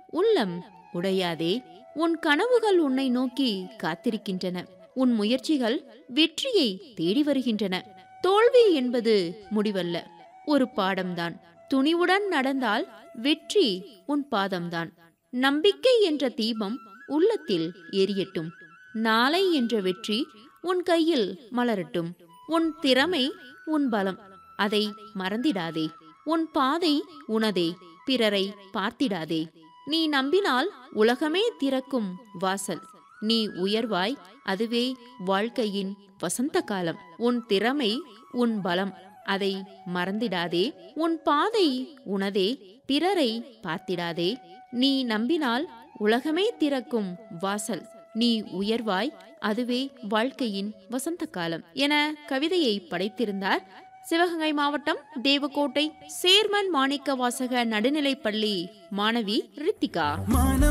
உள்ளம் உடையாதே உன் கனவுகள் உன்னை நோக்கி காத்திருக்கின்றன உன் முயற்சிகள் வெற்றியை தேடி வருகின்றன தோல்வி என்பது முடிவல்ல ஒரு பாடம்தான் துணிவுடன் நடந்தால் வெற்றி உன் பாதம்தான் நம்பிக்கை என்ற தீபம் உள்ளத்தில் எரியட்டும் நாளை என்ற வெற்றி உன் கையில் மலரட்டும் உன் திறமை உன் பலம் அதை மறந்திடாதே உன் பாதை உனதே பிறரை பார்த்திடாதே நீ நம்பினால் உலகமே திறக்கும் வாசல் நீ உயர்வாய் அதுவே வாழ்க்கையின் வசந்த காலம் உன் திறமை உன் பலம் அதை மறந்திடாதே உன் பாதை உனதே பிறரை பார்த்திடாதே நீ நம்பினால் உலகமே திறக்கும் வாசல் நீ உயர்வாய் அதுவே வாழ்க்கையின் வசந்த காலம் என கவிதையை படைத்திருந்தார் சிவகங்கை மாவட்டம் தேவக்கோட்டை சேர்மன் மாணிக்க வாசக நடுநிலைப்பள்ளி மாணவி ரித்திகா மான